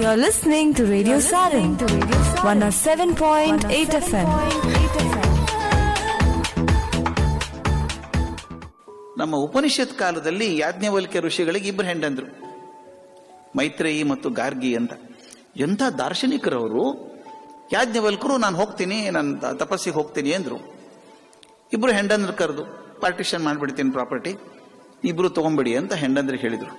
You're listening to Radio Sarin, 107.8 FM. ನಮ್ಮ ಉಪನಿಷತ್ ಕಾಲದಲ್ಲಿ ಯಾಜ್ಞವಲ್ಕ್ಯ ಋಷಿಗಳಿಗೆ ಇಬ್ಬರು ಹೆಂಡಂದ್ರು ಮೈತ್ರೇಯಿ ಮತ್ತು ಗಾರ್ಗಿ ಅಂತ ಎಂಥ ದಾರ್ಶನಿಕರವರು ಯಾಜ್ಞವಲ್ಕರು ನಾನು ಹೋಗ್ತೀನಿ ನಾನು ತ- ತಪಸ್ಸಿಗೆ ಹೋಗ್ತೀನಿ ಅಂದ್ರು ಇಬ್ರು ಹೆಂಡಂದ್ರು ಕರೆದು ಪಾರ್ಟಿಷನ್ ಮಾಡ್ಬಿಡ್ತೀನಿ ಪ್ರಾಪರ್ಟಿ ಇಬ್ರು ತಗೊಂಬಿಡಿ ಅಂತ ಹೆಂಡಂದ್ರಿಗೆ ಹೇಳಿದ್ರು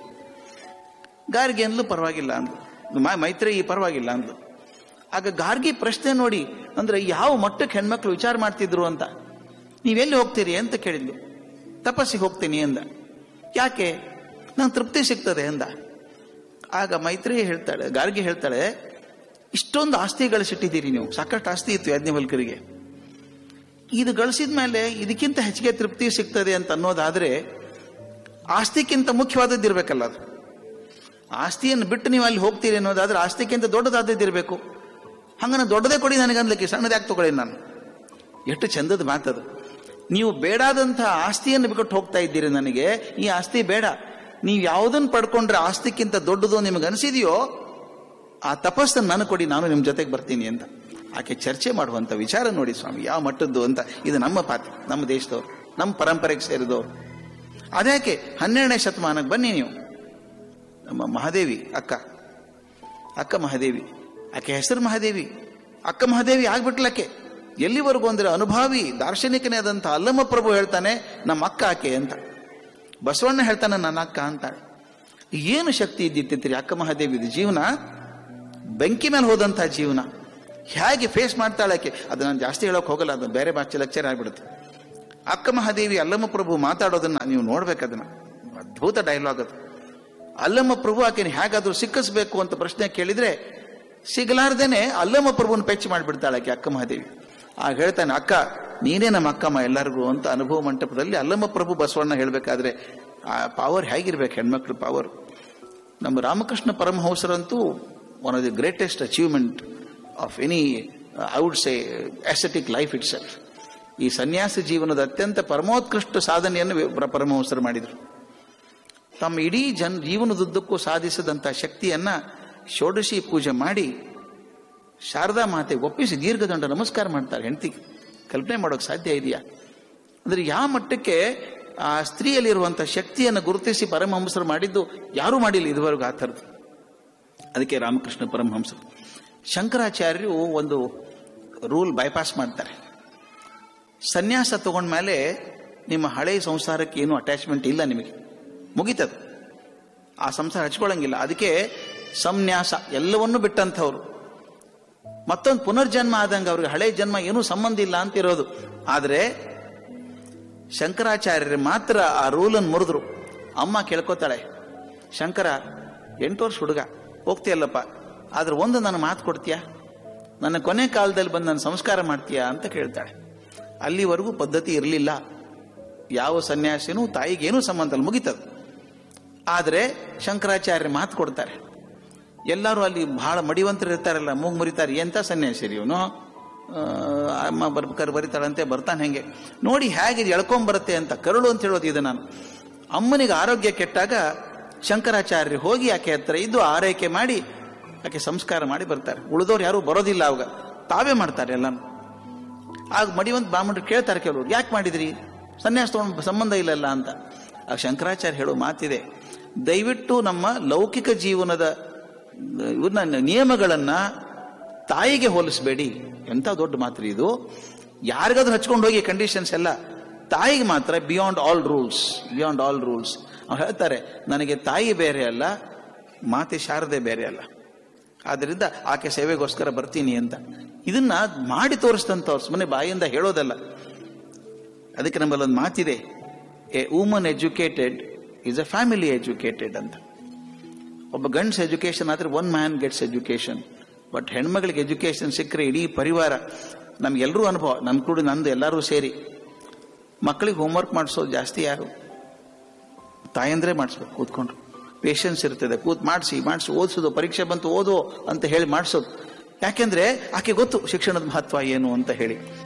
ಗಾರ್ಗಿ ಅಂದ್ಲು ಪರವಾಗಿಲ್ಲ ಅಂದ್ಲು ಮ- ಮೈತ್ರೇಯಿ ಪರವಾಗಿಲ್ಲ ಅಂದ್ಲು ಆಗ ಗಾರ್ಗಿ ಪ್ರಶ್ನೆ ನೋಡಿ ಅಂದ್ರೆ ಯಾವ ಮಟ್ಟಕ್ಕೆ ಹೆಣ್ಮಕ್ಳು ವಿಚಾರ ಮಾಡ್ತಿದ್ರು ಅಂತ ನೀವೆಲ್ಲಿ ಹೋಗ್ತೀರಿ ಅಂತ ಕೇಳಿದ್ಲು ತಪಸ್ಸಿಗೆ ಹೋಗ್ತೀನಿ ಅಂದ ಯಾಕೆ ನಂಗೆ ತೃಪ್ತಿ ಸಿಗ್ತದೆ ಅಂದ ಆಗ ಮೈತ್ರಿ ಹೇಳ್ತಾಳೆ ಗಾರ್ಗಿ ಹೇಳ್ತಾಳೆ ಇಷ್ಟೊಂದು ಆಸ್ತಿ ಗಳಿಸಿಟ್ಟಿದ್ದೀರಿ ನೀವು ಸಾಕಷ್ಟು ಆಸ್ತಿ ಇತ್ತು ಯಾಜ್ಞವಲ್ಕರಿಗೆ ಇದು ಗಳಿಸಿದ ಮೇಲೆ ಇದಕ್ಕಿಂತ ಹೆಚ್ಚಿಗೆ ತೃಪ್ತಿ ಸಿಗ್ತದೆ ಅಂತ ಅನ್ನೋದಾದ್ರೆ ಆಸ್ತಿಕ್ಕಿಂತ ಮುಖ್ಯವಾದದ್ದು ಇರಬೇಕಲ್ಲ ಅದು ಆಸ್ತಿಯನ್ನು ಬಿಟ್ಟು ನೀವು ಅಲ್ಲಿ ಹೋಗ್ತೀರಿ ಅನ್ನೋದಾದ್ರೆ ಆಸ್ತಿಕ್ಕಿಂತ ದೊಡ್ಡದಾದದ್ದು ಇರಬೇಕು ಹಂಗನ ದೊಡ್ಡದೇ ಕೊಡಿ ನನಗೆ ಅನ್ಲಿಕ್ಕೆ ಸಣ್ಣದ್ಯಾಕೆ ತಗೊಳ್ಳಿ ನಾನು ಎಷ್ಟು ಚಂದದ ಮಾತದು ನೀವು ಬೇಡಾದಂಥ ಆಸ್ತಿಯನ್ನು ಬಿಟ್ಟು ಹೋಗ್ತಾ ಇದ್ದೀರಿ ನನಗೆ ಈ ಆಸ್ತಿ ಬೇಡ ನೀವು ಯಾವುದನ್ನು ಪಡ್ಕೊಂಡ್ರೆ ಆಸ್ತಿಕ್ಕಿಂತ ದೊಡ್ಡದು ನಿಮಗೆ ಅನಿಸಿದೆಯೋ ಆ ತಪಸ್ಸನ್ನು ನಾನು ಕೊಡಿ ನಾನು ನಿಮ್ಮ ಜೊತೆಗೆ ಬರ್ತೀನಿ ಅಂತ ಆಕೆ ಚರ್ಚೆ ಮಾಡುವಂಥ ವಿಚಾರ ನೋಡಿ ಸ್ವಾಮಿ ಯಾವ ಮಟ್ಟದ್ದು ಅಂತ ಇದು ನಮ್ಮ ಪಾತ್ರ ನಮ್ಮ ದೇಶದವ್ರು ನಮ್ಮ ಪರಂಪರೆಗೆ ಸೇರಿದವರು ಅದ್ಯಾಕೆ ಹನ್ನೆರಡನೇ ಶತಮಾನಕ್ಕೆ ಬನ್ನಿ ನೀವು ನಮ್ಮ ಮಹಾದೇವಿ ಅಕ್ಕ ಅಕ್ಕ ಮಹಾದೇವಿ ಆಕೆ ಹೆಸರು ಮಹಾದೇವಿ ಅಕ್ಕ ಮಹಾದೇವಿ ಆಗ್ಬಿಟ್ಲಕ್ಕೆ ಎಲ್ಲಿವರೆಗೂ ಅಂದ್ರೆ ಅನುಭಾವಿ ದಾರ್ಶನಿಕನೇ ಆದಂಥ ಅಲ್ಲಮ್ಮ ಪ್ರಭು ಹೇಳ್ತಾನೆ ನಮ್ಮ ಅಕ್ಕ ಆಕೆ ಅಂತ ಬಸವಣ್ಣ ಹೇಳ್ತಾನೆ ನನ್ನ ಅಕ್ಕ ಅಂತಾಳೆ ಏನು ಶಕ್ತಿ ಇದ್ದಿತ್ತಿರಿ ಅಕ್ಕ ಮಹಾದೇವಿದು ಜೀವನ ಬೆಂಕಿ ಮೇಲೆ ಹೋದಂಥ ಜೀವನ ಹೇಗೆ ಫೇಸ್ ಮಾಡ್ತಾಳೆ ಆಕೆ ಅದು ನಾನು ಜಾಸ್ತಿ ಹೇಳೋಕೆ ಹೋಗಲ್ಲ ಅದು ಬೇರೆ ಭಾಷೆ ಲೆಕ್ಚರ್ ಆಗ್ಬಿಡುತ್ತೆ ಅಕ್ಕ ಮಹಾದೇವಿ ಅಲ್ಲಮ್ಮ ಪ್ರಭು ಮಾತಾಡೋದನ್ನ ನೀವು ನೋಡ್ಬೇಕು ಅದನ್ನ ಅದ್ಭುತ ಡೈಲಾಗ್ ಅದು ಅಲ್ಲಮ್ಮ ಪ್ರಭು ಆಕೆನ ಹೇಗಾದ್ರೂ ಸಿಕ್ಕಿಸ್ಬೇಕು ಅಂತ ಪ್ರಶ್ನೆ ಕೇಳಿದ್ರೆ ಸಿಗಲಾರ್ದೇನೆ ಅಲ್ಲಮ್ಮ ಪ್ರಭುನ ಪೆಚ್ಚು ಮಾಡಿಬಿಡ್ತಾಳೆ ಆಕೆ ಅಕ್ಕ ಮಹಾದೇವಿ ಆಗ ಹೇಳ್ತಾನೆ ಅಕ್ಕ ನೀನೇ ನಮ್ಮ ಅಕ್ಕಮ್ಮ ಎಲ್ಲರಿಗೂ ಅಂತ ಅನುಭವ ಮಂಟಪದಲ್ಲಿ ಅಲ್ಲಮ್ಮ ಪ್ರಭು ಬಸವಣ್ಣ ಹೇಳ್ಬೇಕಾದ್ರೆ ಆ ಪವರ್ ಹೇಗಿರ್ಬೇಕು ಹೆಣ್ಮಕ್ಳು ಪವರ್ ನಮ್ಮ ರಾಮಕೃಷ್ಣ ಪರಮಹಂಸರಂತೂ one of the greatest achievement of any I would say ascetic life itself ಈ ಸನ್ಯಾಸ ಜೀವನದ ಅತ್ಯಂತ ಪರಮೋತ್ಕೃಷ್ಟ ಸಾಧನೆಯನ್ನು ವಿ- ಪರಮಹಂಸರು ಮಾಡಿದರು ತಮ್ಮ ಇಡೀ ಜನ್ ಜೀವನದುದ್ದಕ್ಕೂ ಸಾಧಿಸಿದಂಥ ಶಕ್ತಿಯನ್ನ ಷೋಡಶಿ ಪೂಜೆ ಮಾಡಿ ಶಾರದಾ ಮಾತೆ ಒಪ್ಪಿಸಿ ದೀರ್ಘದಂಡ ನಮಸ್ಕಾರ ಮಾಡ್ತಾರೆ ಹೆಂಡತಿಗೆ ಕಲ್ಪನೆ ಮಾಡೋಕೆ ಸಾಧ್ಯ ಇದೆಯಾ ಅಂದ್ರೆ ಯಾವ ಮಟ್ಟಕ್ಕೆ ಆ ಸ್ತ್ರೀಯಲ್ಲಿರುವಂಥ ಶಕ್ತಿಯನ್ನು ಗುರುತಿಸಿ ಪರಮಹಂಸರು ಮಾಡಿದ್ದು ಯಾರೂ ಮಾಡಿಲ್ಲ ಇದುವರೆಗೂ ಆ ಥರದ್ದು ಅದಕ್ಕೆ ರಾಮಕೃಷ್ಣ ಪರಮಹಂಸರು ಶಂಕರಾಚಾರ್ಯರು ಒಂದು ರೂಲ್ ಬೈಪಾಸ್ ಮಾಡ್ತಾರೆ ಸನ್ಯಾಸ ತಗೊಂಡ್ಮೇಲೆ ನಿಮ್ಮ ಹಳೆಯ ಸಂಸಾರಕ್ಕೆ ಏನು ಅಟ್ಯಾಚ್ಮೆಂಟ್ ಇಲ್ಲ ನಿಮಗೆ ಮುಗೀತದು ಆ ಸಂಸಾರ ಹಚ್ಕೊಳ್ಳಂಗಿಲ್ಲ ಅದಕ್ಕೆ ಸಂನ್ಯಾಸ ಎಲ್ಲವನ್ನೂ ಬಿಟ್ಟಂಥವ್ರು ಮತ್ತೊಂದು ಪುನರ್ಜನ್ಮ ಆದಂಗೆ ಅವ್ರಿಗೆ ಹಳೆ ಜನ್ಮ ಏನೂ ಸಂಬಂಧ ಇಲ್ಲ ಅಂತ ಇರೋದು ಆದರೆ ಶಂಕರಾಚಾರ್ಯರು ಮಾತ್ರ ಆ ರೂಲನ್ನು ಮುರಿದ್ರು ಅಮ್ಮ ಕೇಳ್ಕೊತಾಳೆ ಶಂಕರ ಎಂಟು ವರ್ಷ ಹುಡುಗ ಹೋಗ್ತೀಯಲ್ಲಪ್ಪ ಆದ್ರೆ ಒಂದು ನನ್ನ ಮಾತು ಕೊಡ್ತೀಯಾ ನನ್ನ ಕೊನೆ ಕಾಲದಲ್ಲಿ ಬಂದು ನನ್ನ ಸಂಸ್ಕಾರ ಮಾಡ್ತೀಯಾ ಅಂತ ಕೇಳ್ತಾಳೆ ಅಲ್ಲಿವರೆಗೂ ಪದ್ಧತಿ ಇರಲಿಲ್ಲ ಯಾವ ಸನ್ಯಾಸಿನೂ ತಾಯಿಗೇನೂ ಸಂಬಂಧ ಇಲ್ಲ ಮುಗಿತದು ಆದರೆ ಶಂಕರಾಚಾರ್ಯ ಮಾತು ಕೊಡ್ತಾರೆ ಎಲ್ಲರೂ ಅಲ್ಲಿ ಬಹಳ ಮಡಿವಂತರು ಇರ್ತಾರಲ್ಲ ಮೂಗ್ ಮುರಿತಾರೆ ಎಂತ ಸನ್ಯಾಸಿರಿ ಇವನು ಆ, ಅಮ್ಮ ಬರ್ಬೇಕಾದ್ರೆ ಬರಿತಾಳಂತೆ ಬರ್ತಾನೆ ಹೆಂಗೆ ನೋಡಿ ಹೇಗೆ ಎಳ್ಕೊಂಬರುತ್ತೆ ಅಂತ ಕರುಳು ಅಂತ ಹೇಳೋದು ಇದು ನಾನು ಅಮ್ಮನಿಗೆ ಆರೋಗ್ಯ ಕೆಟ್ಟಾಗ ಶಂಕರಾಚಾರ್ಯರು ಹೋಗಿ ಆಕೆ ಹತ್ರ ಇದ್ದು ಆರೈಕೆ ಮಾಡಿ ಆಕೆ ಸಂಸ್ಕಾರ ಮಾಡಿ ಬರ್ತಾರೆ ಉಳಿದವ್ರು ಯಾರು ಬರೋದಿಲ್ಲ ಅವಾಗ ತಾವೇ ಮಾಡ್ತಾರೆ ಎಲ್ಲಾನು ಆಗ ಮಡಿವಂತ ಬ್ರಾಹ್ಮಣರು ಕೇಳ್ತಾರೆ ಕೆಲವರು ಯಾಕೆ ಮಾಡಿದ್ರಿ ಸನ್ಯಾಸ ತಗೊಂಡು ಸಂಬಂಧ ಇಲ್ಲಲ್ಲ ಅಂತ ಆ ಶಂಕರಾಚಾರ್ಯ ಹೇಳೋ ಮಾತಿದೆ ದಯವಿಟ್ಟು ನಮ್ಮ ಲೌಕಿಕ ಜೀವನದ ಇವನ್ನ ನಿಯಮಗಳನ್ನ ತಾಯಿಗೆ ಹೋಲಿಸಬೇಡಿ ಎಂಥ ದೊಡ್ಡ ಮಾತ್ರ ಇದು ಯಾರಿಗಾದ್ರೂ ಹಚ್ಕೊಂಡು ಹೋಗಿ ಕಂಡೀಷನ್ಸ್ ಎಲ್ಲ ತಾಯಿಗೆ ಮಾತ್ರ beyond all rules beyond all rules ಅವ್ರು ಹೇಳ್ತಾರೆ ನನಗೆ ತಾಯಿ ಬೇರೆ ಅಲ್ಲ ಮಾತೆ ಶಾರದೆ ಬೇರೆ ಅಲ್ಲ ಆದ್ದರಿಂದ ಆಕೆ ಸೇವೆಗೋಸ್ಕರ ಬರ್ತೀನಿ ಅಂತ ಇದನ್ನ ಮಾಡಿ ತೋರಿಸ್ತಂಥವ್ರು ಸುಮ್ಮನೆ ಬಾಯಿಂದ ಹೇಳೋದಲ್ಲ ಅದಕ್ಕೆ ನಮ್ಮಲ್ಲಿ ಒಂದು ಮಾತಿದೆ a woman educated is a family educated ಅಂತ ಒಬ್ಬ ಗಂಡ್ಸ್ ಎಜುಕೇಶನ್ ಆದ್ರೆ one man gets education but ಹೆಣ್ಮಗಳಿಗೆ ಎಜುಕೇಶನ್ ಸಿಕ್ಕರೆ ಇಡೀ ಪರಿವಾರ ನಮ್ಗೆಲ್ಲರೂ ಅನುಭವ ನಮ್ ಕೂಡ ನಂದು ಎಲ್ಲರೂ ಸೇರಿ ಮಕ್ಕಳಿಗೆ ಹೋಮ್ವರ್ಕ್ ಮಾಡಿಸೋದು ಜಾಸ್ತಿ ಯಾರು ತಾಯಂದ್ರೆ ಮಾಡಿಸ್ಬೇಕು ಕೂತ್ಕೊಂಡು ಪೇಷನ್ಸ್ ಇರ್ತದೆ ಕೂತ್ ಮಾಡಿಸಿ ಮಾಡಿಸಿ ಓದಿಸೋದು ಪರೀಕ್ಷೆ ಬಂತು ಓದೋ ಅಂತ ಹೇಳಿ ಮಾಡಿಸೋದು ಯಾಕೆಂದ್ರೆ ಆಕೆ ಗೊತ್ತು ಶಿಕ್ಷಣದ ಮಹತ್ವ ಏನು ಅಂತ ಹೇಳಿ